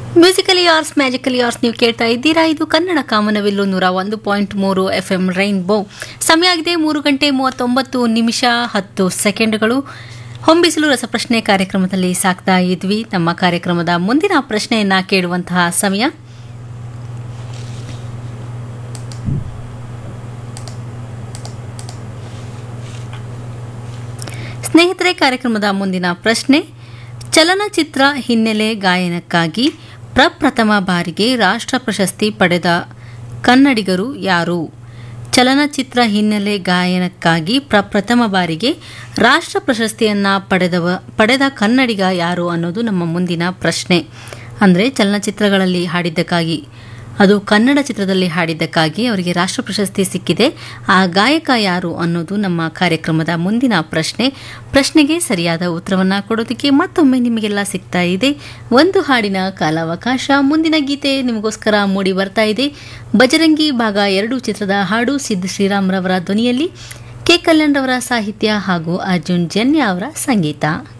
musically hours magically hours ನೀವು ಕೇಳ್ತಾ ಇದ್ದೀರಾ ಇದು ಕನ್ನಡ ಕಾಮನವಿಲ್ಲು ನೂರ ಒಂದು ಪಾಯಿಂಟ್ ಮೂರು ಎಫ್ ಎಂ ರೈನ್ಬೋ ಸಮಯ ಆಗಿದೆ ಮೂರು ಗಂಟೆ ಮೂವತ್ತೊಂಬತ್ತು ನಿಮಿಷ ಹತ್ತು ಸೆಕೆಂಡ್ಗಳು ಹೊಂಬಿಸಲು ರಸಪ್ರಶ್ನೆ ಕಾರ್ಯಕ್ರಮದಲ್ಲಿ ಸಾಕ್ತಾ ಇದ್ವಿ ನಮ್ಮ ಕಾರ್ಯಕ್ರಮದ ಮುಂದಿನ ಪ್ರಶ್ನೆಯನ್ನ ಕೇಳುವಂತಹ ಸಮಯ ಸ್ನೇಹಿತರೆ ಕಾರ್ಯಕ್ರಮದ ಮುಂದಿನ ಪ್ರಶ್ನೆ ಚಲನಚಿತ್ರ ಹಿನ್ನೆಲೆ ಗಾಯನಕ್ಕಾಗಿ ಪ್ರಪ್ರಥಮ ಬಾರಿಗೆ ರಾಷ್ಟ್ರ ಪ್ರಶಸ್ತಿ ಪಡೆದ ಕನ್ನಡಿಗರು ಯಾರು ಚಲನಚಿತ್ರ ಹಿನ್ನೆಲೆ ಗಾಯನಕ್ಕಾಗಿ ಪ್ರಪ್ರಥಮ ಬಾರಿಗೆ ರಾಷ್ಟ್ರ ಪ್ರಶಸ್ತಿಯನ್ನ ಪಡೆದವ ಪಡೆದ ಕನ್ನಡಿಗ ಯಾರು ಅನ್ನೋದು ನಮ್ಮ ಮುಂದಿನ ಪ್ರಶ್ನೆ ಅಂದರೆ ಚಲನಚಿತ್ರಗಳಲ್ಲಿ ಹಾಡಿದ್ದಕ್ಕಾಗಿ ಅದು ಕನ್ನಡ ಚಿತ್ರದಲ್ಲಿ ಹಾಡಿದ್ದಕ್ಕಾಗಿ ಅವರಿಗೆ ರಾಷ್ಟ್ರ ಪ್ರಶಸ್ತಿ ಸಿಕ್ಕಿದೆ ಆ ಗಾಯಕ ಯಾರು ಅನ್ನೋದು ನಮ್ಮ ಕಾರ್ಯಕ್ರಮದ ಮುಂದಿನ ಪ್ರಶ್ನೆ ಪ್ರಶ್ನೆಗೆ ಸರಿಯಾದ ಉತ್ತರವನ್ನ ಕೊಡೋದಕ್ಕೆ ಮತ್ತೊಮ್ಮೆ ನಿಮಗೆಲ್ಲ ಸಿಗ್ತಾ ಇದೆ ಒಂದು ಹಾಡಿನ ಕಾಲಾವಕಾಶ ಮುಂದಿನ ಗೀತೆ ನಿಮಗೋಸ್ಕರ ಮೂಡಿ ಬರ್ತಾ ಇದೆ ಬಜರಂಗಿ ಭಾಗ ಎರಡು ಚಿತ್ರದ ಹಾಡು ಸಿದ್ಧ ಶ್ರೀರಾಮ್ರವರ ಧ್ವನಿಯಲ್ಲಿ ಕೆ ಕಲ್ಯಾಣ್ರವರ ಸಾಹಿತ್ಯ ಹಾಗೂ ಅರ್ಜುನ್ ಜನ್ಯ ಅವರ ಸಂಗೀತ